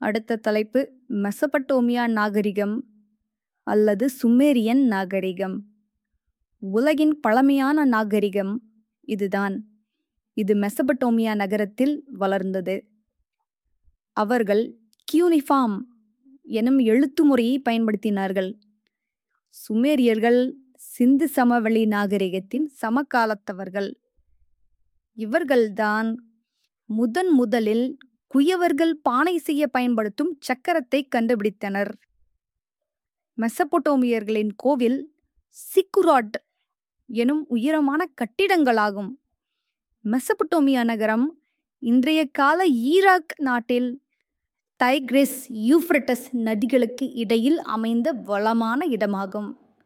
அடுத்த தலைப்பு மெசபட்டோமியா நாகரிகம் அல்லது சுமேரியன் நாகரிகம் உலகின் பழமையான நாகரிகம் இதுதான் இது மெசபட்டோமியா நகரத்தில் வளர்ந்தது அவர்கள் கியூனிஃபார்ம் எனும் எழுத்து முறையை பயன்படுத்தினார்கள் சுமேரியர்கள் சிந்து சமவெளி நாகரிகத்தின் சமகாலத்தவர்கள் இவர்கள்தான் முதன் முதலில் குயவர்கள் பானை செய்ய பயன்படுத்தும் சக்கரத்தை கண்டுபிடித்தனர் மெசபொட்டோமியர்களின் கோவில் சிக்குராட் எனும் உயரமான கட்டிடங்களாகும் மெசபொட்டோமியா நகரம் இன்றைய கால ஈராக் நாட்டில் தைக்ரிஸ் யூஃப்ரட்டஸ் நதிகளுக்கு இடையில் அமைந்த வளமான இடமாகும்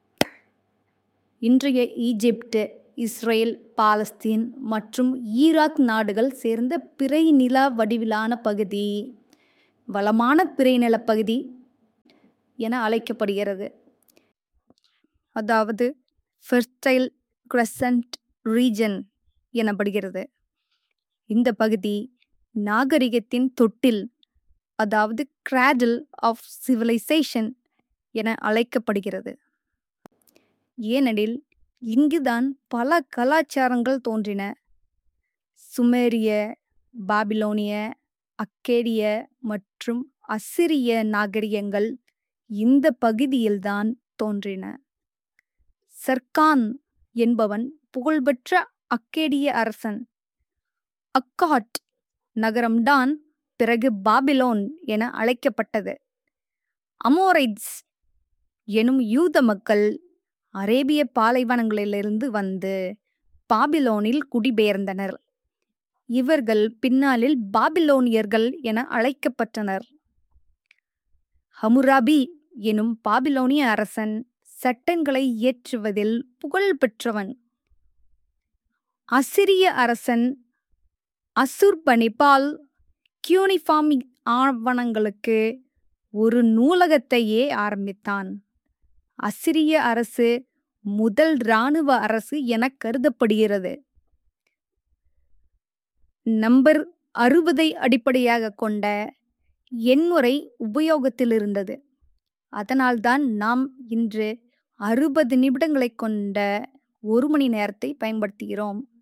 இன்றைய ஈஜிப்ட் இஸ்ரேல் பாலஸ்தீன் மற்றும் ஈராக் நாடுகள் சேர்ந்த பிறை நில வடிவிலான பகுதி வளமான பிறை நிலப்பகுதி என அழைக்கப்படுகிறது அதாவது ஃபெர்டைல் கிரசன்ட் ரீஜன் எனப்படுகிறது இந்த பகுதி நாகரிகத்தின் தொட்டில் அதாவது கிராடில் ஆஃப் சிவிலைசேஷன் என அழைக்கப்படுகிறது ஏனெனில் இங்குதான் பல கலாச்சாரங்கள் தோன்றின சுமேரிய பாபிலோனிய அக்கேடிய மற்றும் அசிரிய நாகரிகங்கள் இந்த பகுதியில்தான் தோன்றின சர்கான் என்பவன் புகழ்பெற்ற அக்கேடிய அரசன் அக்காட் நகரம்தான் பிறகு பாபிலோன் என அழைக்கப்பட்டது அமோரைட்ஸ் எனும் யூத மக்கள் அரேபிய பாலைவனங்களிலிருந்து வந்து பாபிலோனில் குடிபெயர்ந்தனர் இவர்கள் பின்னாளில் பாபிலோனியர்கள் என அழைக்கப்பட்டனர் ஹமுராபி எனும் பாபிலோனிய அரசன் சட்டங்களை இயற்றுவதில் புகழ் பெற்றவன் அசிரிய அரசன் அசுர்பனிபால் கியூனிஃபார்ம் ஆவணங்களுக்கு ஒரு நூலகத்தையே ஆரம்பித்தான் அசிரிய அரசு முதல் இராணுவ அரசு என கருதப்படுகிறது நம்பர் அறுபதை அடிப்படையாக கொண்ட எண்முறை உபயோகத்தில் இருந்தது அதனால்தான் நாம் இன்று அறுபது நிமிடங்களை கொண்ட ஒரு மணி நேரத்தை பயன்படுத்துகிறோம்